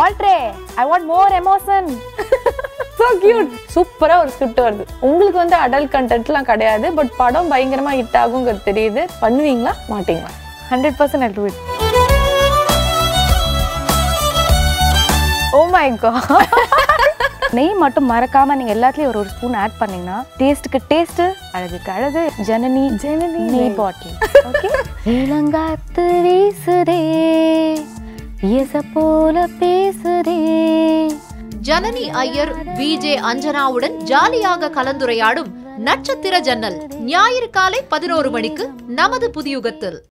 வால்ட்ரே I want more emotion so cute சூப்பராக ஒரு script வருது உங்களுக்கு வந்து அடல்ட் கண்டென்ட்லாம் கிடையாது பட் படம் பயங்கரமா ஹிட் ஆகுங்கிறது தெரியுது பண்ணுவீங்களா மாட்டீங்களா hundred percent I do it oh my God நெய் மட்டும் மறக்காம நீங்க எல்லாத்துலயும் ஒரு ஒரு ஸ்பூன் ஆட் பண்ணீங்கன்னா டேஸ்ட்டுக்கு டேஸ்ட் அழகுக்கு அழகு ஜனனி ஜனனி நெய் பாட்டில் ஓகே இளங்காத்து வீசுதே இயேச போல பேசுதே ஜனனி ஐயர் விஜே அஞ்சனாவுடன் ஜாலியாக கலந்துரையாடும் நட்சத்திர ஜன்னல் ஞாயிறு காலை பதினோரு மணிக்கு நமது புதியுகத்தில்